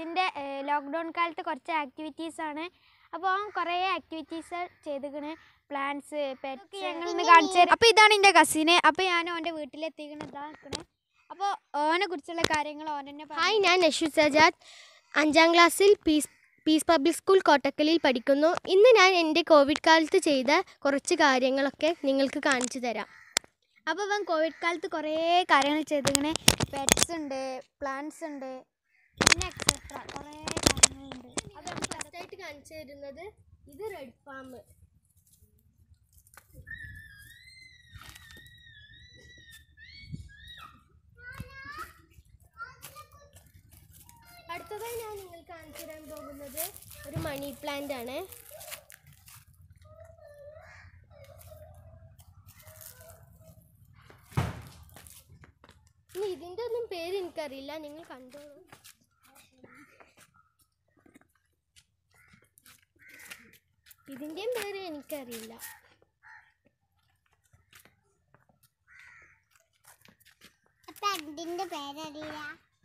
കസിൻ്റെ lockdown കാലത്ത് കുറച്ച് ആക്ടിവിറ്റീസാണ് അപ്പോൾ അവൻ കുറേ ആക്ടിവിറ്റീസ് ചെയ്തിക്കണ് പ്ലാന്റ്സ് പെറ്റ് ഞങ്ങളൊന്ന് കാണിച്ചു തരാം അപ്പോൾ ഇതാണ് എൻ്റെ കസിന് അപ്പോൾ ഞാൻ ഓൻ്റെ വീട്ടിലെത്തിക്കണ ഇതാ നിൽക്കണേ അപ്പോൾ ഓനെ കുറിച്ചുള്ള കാര്യങ്ങൾ ഓൻ തന്നെ ഹായ് ഞാൻ യശു സജാദ് അഞ്ചാം ക്ലാസ്സിൽ പീസ് പീസ് പബ്ലിക് സ്കൂൾ കോട്ടക്കലിൽ പഠിക്കുന്നു ഇന്ന് ഞാൻ എൻ്റെ കോവിഡ് കാലത്ത് ചെയ്ത കുറച്ച് കാര്യങ്ങളൊക്കെ നിങ്ങൾക്ക് കാണിച്ചു തരാം അപ്പോൾ ഇവൻ കോവിഡ് കാലത്ത് കുറേ കാര്യങ്ങൾ ചെയ്തിങ്ങനെ പെറ്റ്സ് ഉണ്ട് പ്ലാന്റ്സ് ഉണ്ട് പിന്നെ എക്സെട്ര കുറേ കാര്യങ്ങളുണ്ട് അപ്പോൾ ഫസ്റ്റായിട്ട് കാണിച്ചു തരുന്നത് ഇത് റെഡ് ഫാം അടുത്തതായി ഞാൻ നിങ്ങൾക്ക് കാണിച്ചു തരാൻ പോകുന്നത് ഒരു മണി പ്ലാന്റ് ആണ് ഇനി ഇതിൻ്റെ ഒന്നും പേര് എനിക്കറിയില്ല നിങ്ങൾ കണ്ടോളൂ ഇതിൻ്റെയും പേര് എനിക്കറിയില്ല അപ്പൊ അതിന്റെ പേരറിയില്ല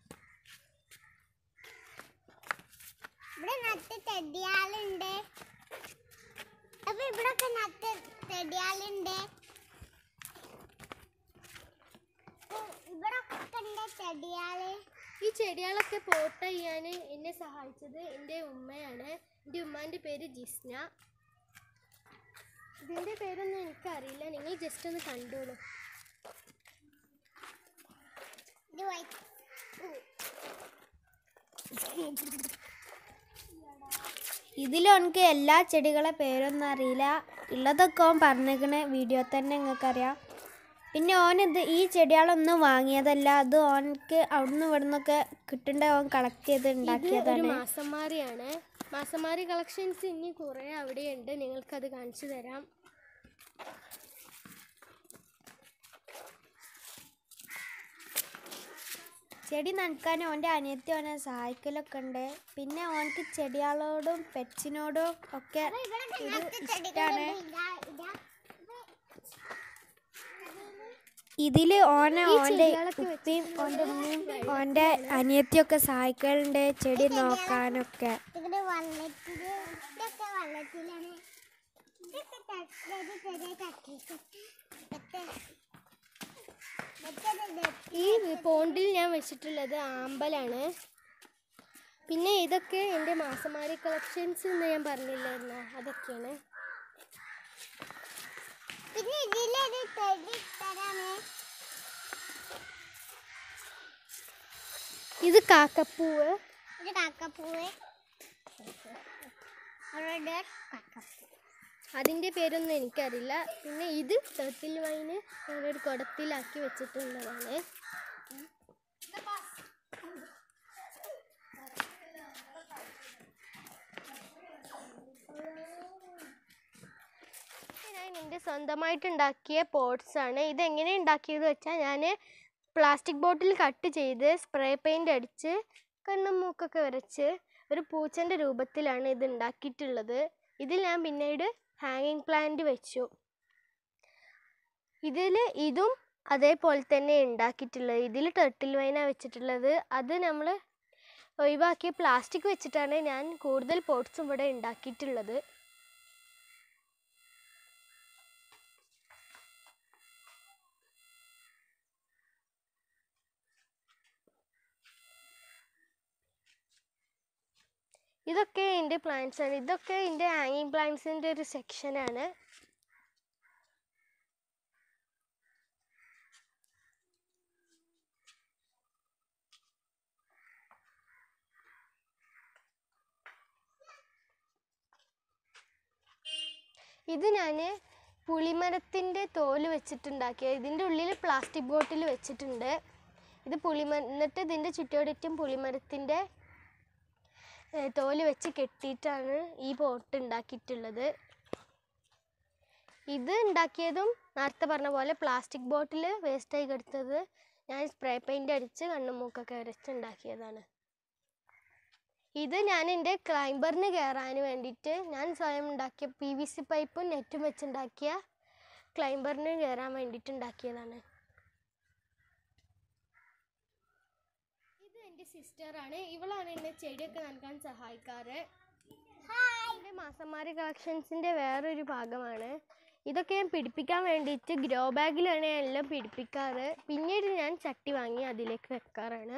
ഇവിടെ നട്ട് തെടിയാളുണ്ട് അപ്പൊ ഇവിടൊക്കെ നട്ട് തെടിയാളുണ്ട് ഇവിടെ ഉണ്ട് ചെടിയാള് ഈ ചെടികളൊക്കെ പോട്ട് ചെയ്യാൻ എന്നെ സഹായിച്ചത് എൻ്റെ ഉമ്മയാണ് എൻ്റെ ഉമ്മാൻ്റെ പേര് ജിസ്ന ഇതിൻ്റെ പേരൊന്നും എനിക്കറിയില്ല നിങ്ങൾ ജസ്റ്റ് ഒന്ന് കണ്ടോളൂ ഇത് white. ഇതിൽ എനിക്ക് എല്ലാ ചെടികളെ പേരൊന്നും അറിയില്ല ഉള്ളതൊക്കെ ഓൻ പറഞ്ഞേക്കണ വീഡിയോ തന്നെ നിങ്ങൾക്കറിയാം പിന്നെ ഓനിത് ഈ ചെടികളൊന്നും വാങ്ങിയതല്ല അത് ഓനക്ക് അവിടുന്ന് ഇവിടുന്നൊക്കെ കിട്ടേണ്ട ഓൻ കളക്ട് ചെയ്ത് ഇത് ഒരു ഉണ്ടാക്കിയതാണ് മാസന്മാരിയാണ് മാസന്മാരി കളക്ഷൻസ് ഇനി കുറേ അവിടെയുണ്ട് നിങ്ങൾക്കത് കാണിച്ചു തരാം ചെടി നനക്കാൻ ഓൻ്റെ അനിയത്തി ഓനെ സഹായിക്കലൊക്കെ ഉണ്ട് പിന്നെ ഓനക്ക് ചെടികളോടും പെറ്റ്സിനോടും ഒക്കെ ഇവിടൊക്കെ ഇത് നട്ട് ഇഷ്ടാണ് ചെടികളുണ്ട്. ഇതാ, ഇതാ. ഇതിൽ ഓനെ ഈ ഓൻ്റെ ചെടികളൊക്കെ ഉപ്പയും ഓൻ്റെ ഉമ്മയും ഓൻ്റെ അനിയത്തിയൊക്കെ സഹായിക്കലുണ്ട് ചെടി നോക്കാനൊക്കെ ഇവിടെ വള്ളത്തില് ഇതൊക്കെ വള്ളത്തിലാണ് ഇതൊക്കെ തട്ടത് ചെറിയ തട്ടിട്ട് ഈ പോണ്ടിൽ ഞാൻ വെച്ചിട്ടുള്ളത് ആമ്പലാണ് പിന്നെ ഇതൊക്കെ എൻ്റെ മാസമാരി കളക്ഷൻസ് എന്ന് ഞാൻ പറഞ്ഞില്ലായിരുന്നോ അതൊക്കെയാണ് പിന്നെ ഇതിലൊരു ചെടി തരാമേ ഇത് കാക്കപ്പൂവ് ഇത് കാക്കപ്പൂവ് അവിടെ കാക്കപ്പൂ അതിൻ്റെ പേരൊന്നും എനിക്കറിയില്ല പിന്നെ ഇത് ടർട്ടിൽ വൈന് ഞാനൊരു കുടത്തിലാക്കി വെച്ചിട്ടുള്ളതാണ് ഞാൻ എൻ്റെ സ്വന്തമായിട്ട് ഉണ്ടാക്കിയ പോട്ട്സ് ആണ് ഇതെങ്ങനെ ഉണ്ടാക്കിയത് വെച്ചാൽ ഞാൻ പ്ലാസ്റ്റിക് ബോട്ടിൽ കട്ട് ചെയ്ത് സ്പ്രേ പെയിൻ്റ് അടിച്ച് കണ്ണും മൂക്കൊക്കെ വരച്ച് ഒരു പൂച്ചൻ്റെ രൂപത്തിലാണ് ഇത് ഉണ്ടാക്കിയിട്ടുള്ളത് ഇതിൽ ഞാൻ പിന്നീട് ഹാങ്ങിങ് പ്ലാന്റ് വെച്ചു ഇതിൽ ഇതും അതേപോലെ തന്നെ ഉണ്ടാക്കിയിട്ടുള്ളത് ഇതിൽ ടർട്ടിൽ വൈനാണ് വെച്ചിട്ടുള്ളത് അത് നമ്മൾ ഒഴിവാക്കിയ പ്ലാസ്റ്റിക് വെച്ചിട്ടാണ് ഞാൻ കൂടുതൽ പോട്ട്സും ഇവിടെ ഉണ്ടാക്കിയിട്ടുള്ളത് ഇതൊക്കെ എൻ്റെ പ്ലാന്റ്സ് ആണ് ഇതൊക്കെ എൻ്റെ ഹാങ്ങിങ് പ്ലാന്റ്സിൻ്റെ ഒരു സെക്ഷനാണ് ഇത് ഞാൻ പുളിമരത്തിൻ്റെ തോല് വെച്ചിട്ടുണ്ടാക്കിയ ഇതിൻ്റെ ഉള്ളിൽ പ്ലാസ്റ്റിക് ബോട്ടിൽ വെച്ചിട്ടുണ്ട് ഇത് പുളിമ എന്നിട്ട് ഇതിൻ്റെ ചുറ്റോടിറ്റും പുളിമരത്തിൻ്റെ ഏഹ് തോല് വെച്ച് കെട്ടിയിട്ടാണ് ഈ പോട്ട് ഉണ്ടാക്കിയിട്ടുള്ളത് ഇത് ഉണ്ടാക്കിയതും നേരത്തെ പറഞ്ഞ പോലെ പ്ലാസ്റ്റിക് ബോട്ടിൽ വേസ്റ്റായി കിടത്തത് ഞാൻ സ്പ്രേ പെയിൻ്റ് അടിച്ച് കണ്ണും മൂക്കൊക്കെ വരച്ച് ഉണ്ടാക്കിയതാണ് ഇത് ഞാൻ എൻ്റെ ക്ലൈംബറിന് കയറാൻ വേണ്ടിയിട്ട് ഞാൻ സ്വയം ഉണ്ടാക്കിയ പി വി സി പൈപ്പും നെറ്റും വെച്ചുണ്ടാക്കിയ ക്ലൈംബറിന് കയറാൻ വേണ്ടിയിട്ട് ഉണ്ടാക്കിയതാണ് ഇത് എൻ്റെ സിസ്റ്ററാണ് ഇവളാണ് എന്നെ ചെടിയൊക്കെ നൽകാൻ സഹായിക്കാറ് എൻ്റെ മാസന്മാരി കളക്ഷൻസിൻ്റെ വേറൊരു ഭാഗമാണ് ഇതൊക്കെ ഞാൻ പിടിപ്പിക്കാൻ വേണ്ടിയിട്ട് ഗ്രോ ബാഗിലാണ് ഞാൻ എല്ലാം പിടിപ്പിക്കാറ് പിന്നീട് ഞാൻ ചട്ടി വാങ്ങി അതിലേക്ക് വെക്കാറാണ്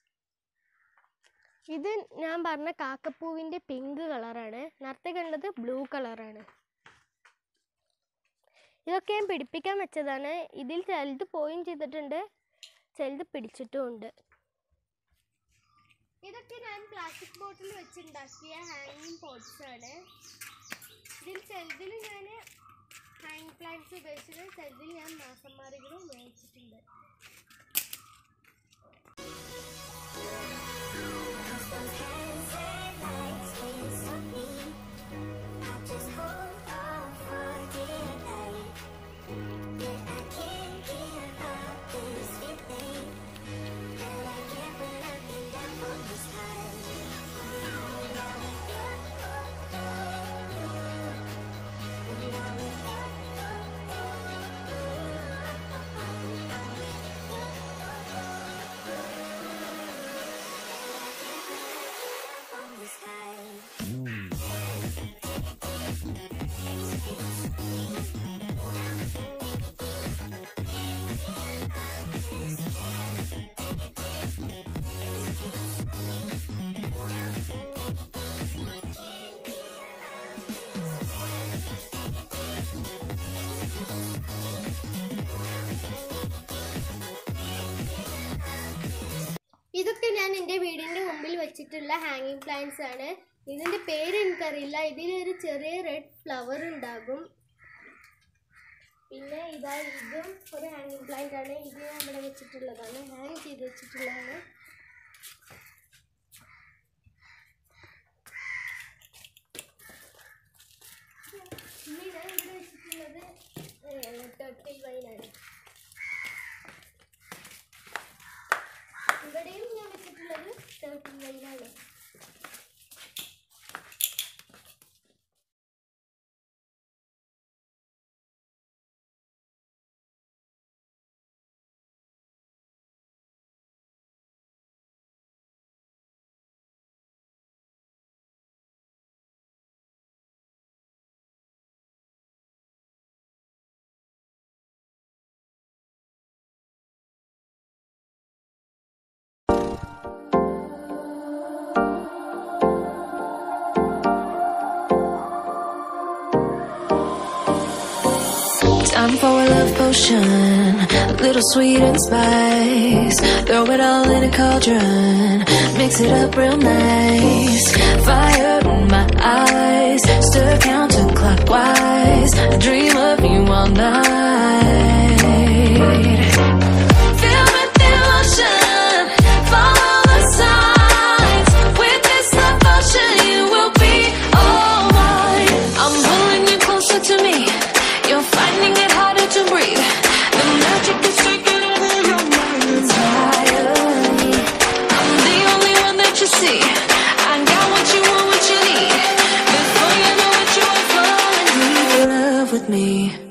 ഇത് ഞാൻ പറഞ്ഞ കാക്കപ്പൂവിൻ്റെ പിങ്ക് കളറാണ് നേരത്തെ കണ്ടത് ബ്ലൂ കളറാണ് ഇതൊക്കെ ഞാൻ പിടിപ്പിക്കാൻ വെച്ചതാണ് ഇതിൽ ചിലത് പോയും ചെയ്തിട്ടുണ്ട് ചിലത് പിടിച്ചിട്ടുമുണ്ട് ഇതൊക്കെ ഞാൻ പ്ലാസ്റ്റിക് ബോട്ടിൽ വെച്ചുണ്ടാക്കിയ ഹാങ്ങിങ് പോട്ട്സ് ആണ് ഇതിൽ ചിലതിൽ ഞാൻ ഹാങ് പ്ലാന്റ്സ് ഉപയോഗിച്ചിട്ട് ചിലതിൽ ഞാൻ മാസന്മാരികളും ഉപയോഗിച്ചിട്ടുണ്ട് ഇതൊക്കെ ഞാൻ എൻ്റെ വീടിൻ്റെ മുമ്പിൽ വെച്ചിട്ടുള്ള ഹാങ്ങിങ് പ്ലാന്റ്സ് ആണ് ഇതിൻ്റെ പേര് എനിക്കറിയില്ല ഇതിലൊരു ചെറിയ റെഡ് ഫ്ലവർ ഉണ്ടാകും പിന്നെ ഇതാ ഇതും ഒരു ഹാങ്ങിങ് പ്ലാന്റ് ആണ് ഇത് ഞാൻ ഇവിടെ വെച്ചിട്ടുള്ളതാണ് ഹാങ് ചെയ്ത് വെച്ചിട്ടുള്ളതാണ് പിന്നെ ഞാൻ ഇവിടെ വെച്ചിട്ടുള്ളത് ടർട്ടിൽ വൈനാണ് ഇവിടെയും ഞാൻ വെച്ചിട്ടുള്ളത് ടർട്ടിൽ വൈനാണ് Time for a love potion, a little sweet and spice. Throw it all in a cauldron, mix it up real nice. Fire in my eyes, stir counterclockwise. I dream of you all night. Filled with emotion, follow the signs. With this love potion, you will be all mine. I'm pulling you closer to me. You're finding it harder to breathe. The magic is taking over your mind entirely. I'm the only one that you see. I got what you want, what you need. Before you know it, you are falling deep in love with me.